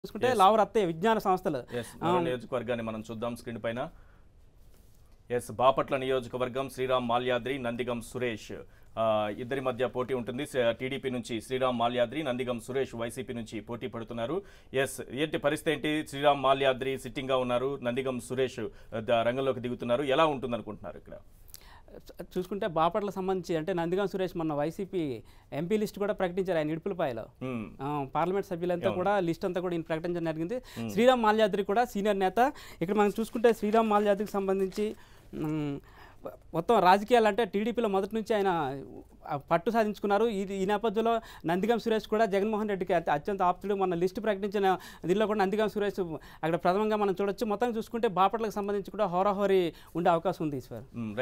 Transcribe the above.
చూసుకుంటే లావర్ అత్తయ్య విజ్ఞాన సంస్థలు ఎస్ మరో నియోజకవర్గాన్ని మనం చూద్దాం స్క్రీన్ పైన ఎస్ బాపట్ల నియోజకవర్గం శ్రీరామ్ మాల్యాద్రి నందిగం సురేష్ ఆ, ఇద్దరి మధ్య పోటీ ఉంటుంది స- టీడీపీ నుంచి శ్రీరామ్ మాల్యాద్రి నందిగం సురేష్ వైసీపీ నుంచి పోటీ పడుతున్నారు ఎస్ ఏంటి పరిస్థితి ఏంటి శ్రీరామ్ మాల్యాద్రి సిట్టింగ్ గా ఉన్నారు నందిగం సురేష్ ఆ, ద- రంగంలోకి దిగుతున్నారు ఎలా ఉంటుంది అనుకుంటున్నారు ఇక్కడ చూసుకుంటే బాపట్ల సంబంధించి అంటే నందిగాం సురేష్ మొన్న వైసీపీ ఎంపీ లిస్ట్ కూడా ప్రకటించారు ఆయన ఇడుపులపాయలో హ్మ్. ఆ, పార్లమెంట్ సభ్యులంతా కూడా లిస్ట్ అంతా కూడా ఈయన ప్రకటించడం జరిగింది శ్రీరామ్ మాల్యాద్రి కూడా సీనియర్ నేత ఇక్కడ మనం చూసుకుంటే శ్రీరామ్ మాల్యాద్రికి సంబంధించి మ్, మొత్తం రాజకీయాలు అంటే టీడీపీలో మొదటి నుంచి ఆయన ఆ, పట్టు సాధించుకున్నారు ఇది ఈ నేపథ్యంలో నందిగం సురేష్ కూడా జగన్మోహన్ రెడ్డికి అత్య- అత్యంత ఆప్తుడు మొన్న లిస్టు ప్రకటించిన దీనిలో కూడా నందిగం సురేష్ అక్కడ ప్రథమంగా మనం చూడొచ్చు మొత్తం చూసుకుంటే బాపట్లకు సంబంధించి కూడా హోరాహోరీ ఉండే అవకాశం ఉంది ఈశ్వర్ హ్మ్.